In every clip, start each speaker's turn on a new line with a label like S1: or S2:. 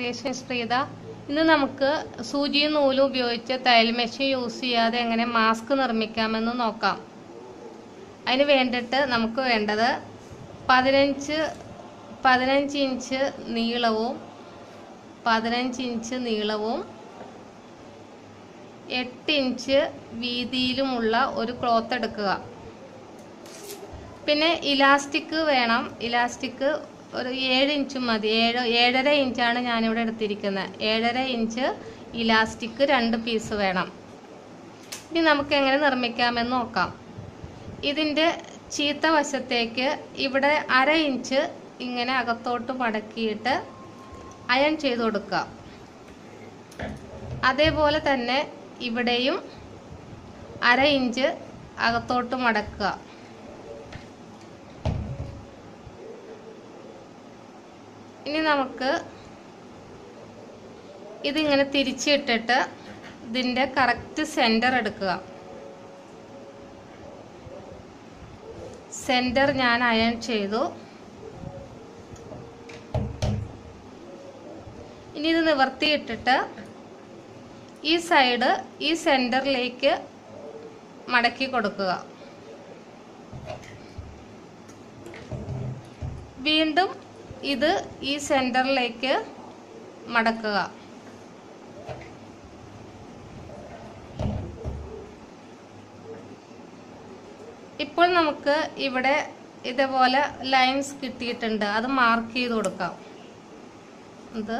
S1: creation Sreetha ഇന്ന് നമുക്ക് സൂചിയും നൂലും ഉപയോഗിച്ച് തയ്യൽ മെഷീൻ യൂസ് ചെയ്യാതെ എങ്ങനെ മാസ്ക് നിർമ്മിക്കാമെന്ന് നോക്കാം അതിന് വേണ്ടിയിട്ട് നമുക്ക് വേണ്ടത് പതിനഞ്ച് പതിനഞ്ച് ഇഞ്ച് നീളവും പതിനഞ്ച് ഇഞ്ച് നീളവും എട്ട് ഇഞ്ച് വീതിയിലുമുള്ള ഒരു ക്ലോത്ത് എടുക്കുക പിന്നെ ഇലാസ്റ്റിക് വേണം ഇലാസ്റ്റിക് ഒരു ഏഴ് ഇഞ്ച് മതി ഏഴ് ഏഴര ഇഞ്ചാണ് ഞാനിവിടെ എടുത്തിരിക്കുന്നത് ഏഴര ഇഞ്ച് ഇലാസ്റ്റിക് രണ്ട് പീസ് വേണം ഇനി നമുക്ക് എങ്ങനെ നിർമ്മിക്കാമെന്ന് നോക്കാം ഇതിൻ്റെ ചീത്ത വശത്തേക്ക് ഇവിടെ അര ഇഞ്ച് ഇങ്ങനെ അകത്തോട്ട് മടക്കിയിട്ട് അയൺ ചെയ്ത് കൊടുക്കുക അതേപോലെ തന്നെ ഇവിടെയും അര ഇഞ്ച് അകത്തോട്ട് മടക്കുക ഇനി നമുക്ക് ഇതിങ്ങനെ തിരിച്ചിട്ടിട്ട് ഇതിൻ്റെ കറക്റ്റ് സെൻറ്റർ എടുക്കുക സെൻറ്റർ ഞാൻ അയൺ ചെയ്തു ഇനി ഇത് നിവർത്തിയിട്ടിട്ട് ഈ സൈഡ് ഈ സെൻറ്ററിലേക്ക് മടക്കി കൊടുക്കുക വീണ്ടും ഇത് ഈ സെൻറ്ററിലേക്ക് മടക്കുക ഇപ്പോൾ നമുക്ക് ഇവിടെ ഇതേപോലെ ലൈൻസ് കിട്ടിയിട്ടുണ്ട് അത് മാർക്ക് ചെയ്ത് കൊടുക്കാം ഇത്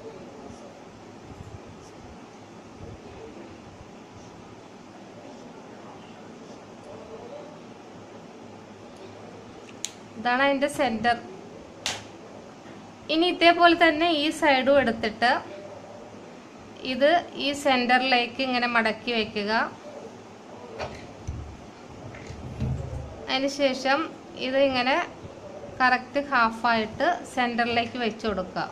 S1: ഇതാണ് അതിൻ്റെ സെൻറ്റർ ഇനി ഇതേപോലെ തന്നെ ഈ സൈഡും എടുത്തിട്ട് ഇത് ഈ സെൻറ്ററിലേക്ക് ഇങ്ങനെ മടക്കി വയ്ക്കുക അതിനുശേഷം ഇത് ഇങ്ങനെ കറക്റ്റ് ഹാഫായിട്ട് സെൻറ്ററിലേക്ക് വെച്ച് കൊടുക്കുക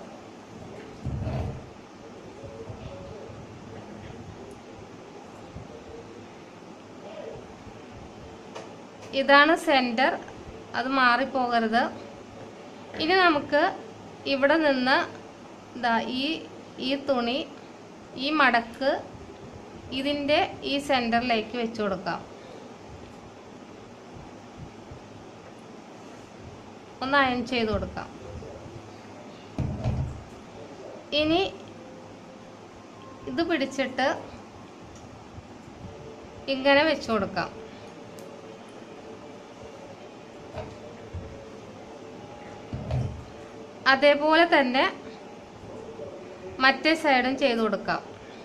S1: ഇതാണ് സെൻറ്റർ അത് മാറിപ്പോകരുത് ഇനി നമുക്ക് ഇവിടെ നിന്ന് ഇതാ ഈ ഈ തുണി ഈ മടക്ക് ഇതിൻ്റെ ഈ സെൻറ്ററിലേക്ക് വെച്ച് കൊടുക്കാം ഒന്ന് അയൺ ചെയ്ത് കൊടുക്കാം ഇനി ഇത് പിടിച്ചിട്ട് ഇങ്ങനെ വെച്ച് കൊടുക്കാം അതേപോലെ തന്നെ മറ്റേ സൈഡും ചെയ്ത് കൊടുക്കാം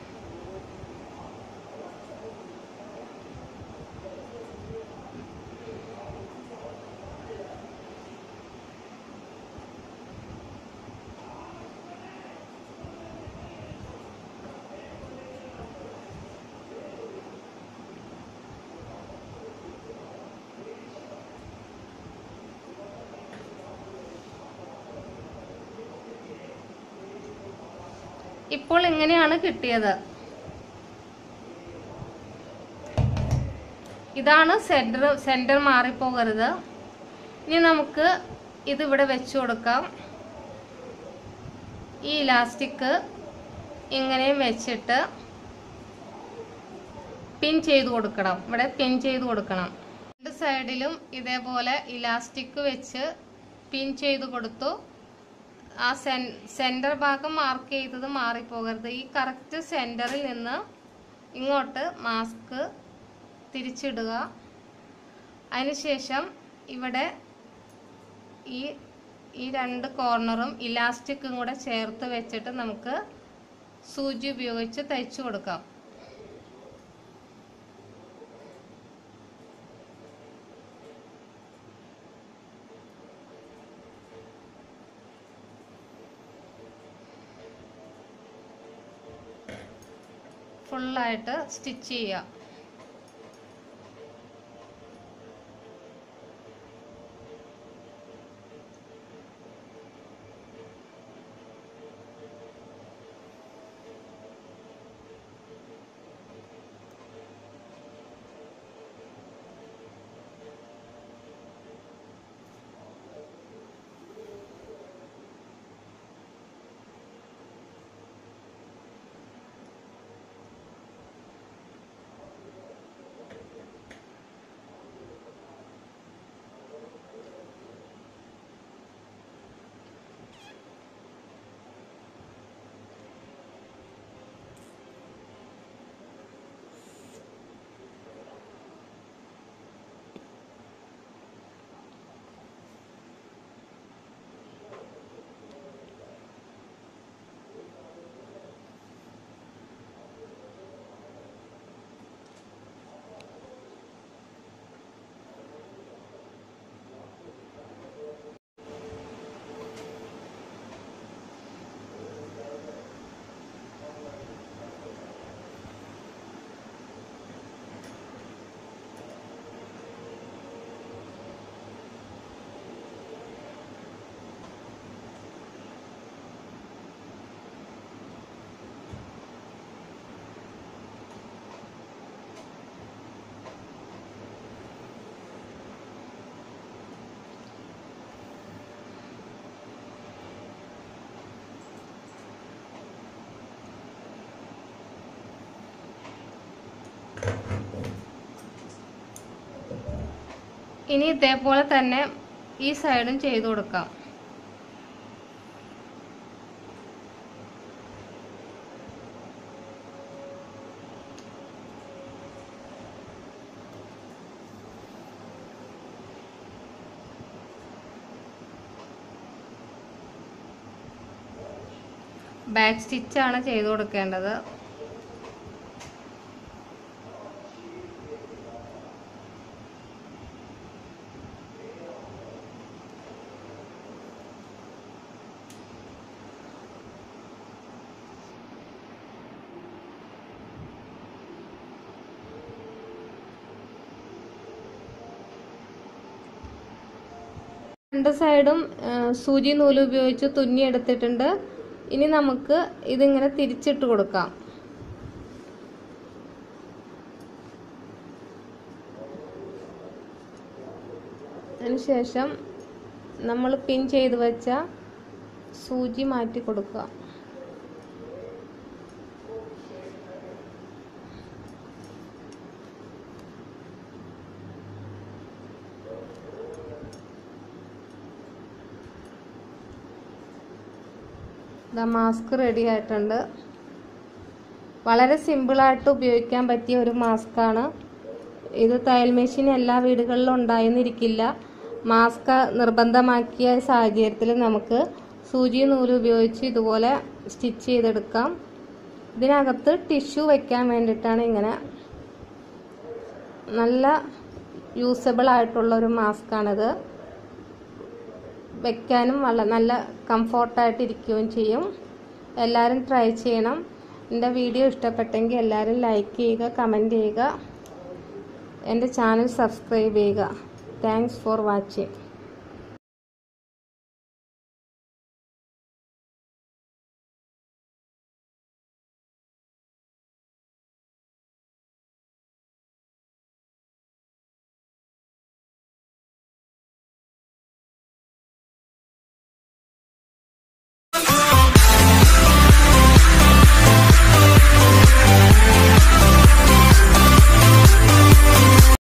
S1: ഇപ്പോൾ ഇങ്ങനെയാണ് കിട്ടിയത് ഇതാണ് സെൻറ്റർ സെൻറ്റർ മാറിപ്പോകരുത് ഇനി നമുക്ക് ഇതിവിടെ വെച്ച് കൊടുക്കാം ഈ ഇലാസ്റ്റിക് ഇങ്ങനെയും വെച്ചിട്ട് പിൻ ചെയ്ത് കൊടുക്കണം ഇവിടെ പിൻ ചെയ്ത് കൊടുക്കണം രണ്ട് സൈഡിലും ഇതേപോലെ ഇലാസ്റ്റിക് വെച്ച് പിൻ ചെയ്ത് കൊടുത്തു ആ സെൻ സെൻറ്റർ ഭാഗം മാർക്ക് ചെയ്തത് മാറിപ്പോകരുത് ഈ കറക്റ്റ് സെൻറ്ററിൽ നിന്ന് ഇങ്ങോട്ട് മാസ്ക് തിരിച്ചിടുക അതിനുശേഷം ഇവിടെ ഈ ഈ രണ്ട് കോർണറും ഇലാസ്റ്റിക്കും കൂടെ ചേർത്ത് വെച്ചിട്ട് നമുക്ക് സൂചി ഉപയോഗിച്ച് തയ്ച്ചു കൊടുക്കാം ഫുള്ളായിട്ട് സ്റ്റിച്ച് ചെയ്യുക ഇനി ഇതേപോലെ തന്നെ ഈ സൈഡും ചെയ്ത് കൊടുക്കാം ബാക്ക് സ്റ്റിച്ചാണ് ചെയ്ത് കൊടുക്കേണ്ടത് രണ്ട് സൈഡും ആ, സൂചി നൂല് ഉപയോഗിച്ച് തുന്നി എടുത്തിട്ടുണ്ട് ഇനി നമുക്ക് ഇതിങ്ങനെ തിരിച്ചിട്ട് കൊടുക്കാം അതിനുശേഷം നമ്മൾ പിൻ ചെയ്ത് വെച്ച സൂചി മാറ്റി കൊടുക്കുക ദാ മാസ്ക് റെഡി ആയിട്ടുണ്ട് വളരെ സിമ്പിളായിട്ട് ഉപയോഗിക്കാൻ പറ്റിയ ഒരു മാസ്കാണ് ഇത് തയ്യൽ മെഷീൻ എല്ലാ വീടുകളിലും ഉണ്ടായിരുന്നിരിക്കില്ല മാസ്ക് നിർബന്ധമാക്കിയ സാഹചര്യത്തിൽ നമുക്ക് സൂചി നൂല് ഉപയോഗിച്ച് ഇതുപോലെ സ്റ്റിച്ച് ചെയ്തെടുക്കാം ഇതിനകത്ത് ടിഷ്യൂ വെക്കാൻ വേണ്ടിയിട്ടാണ് ഇങ്ങനെ നല്ല യൂസബിൾ ആയിട്ടുള്ള ഒരു മാസ്കാണിത് വെക്കാനും വളരെ നല്ല കംഫോർട്ടായിട്ട് ഇരിക്കുകയും ചെയ്യും എല്ലാവരും ട്രൈ ചെയ്യണം എൻ്റെ വീഡിയോ ഇഷ്ടപ്പെട്ടെങ്കിൽ എല്ലാവരും ലൈക്ക് ചെയ്യുക കമൻറ്റ് ചെയ്യുക എൻ്റെ ചാനൽ സബ്സ്ക്രൈബ് ചെയ്യുക താങ്ക്സ് ഫോർ വാച്ചിങ്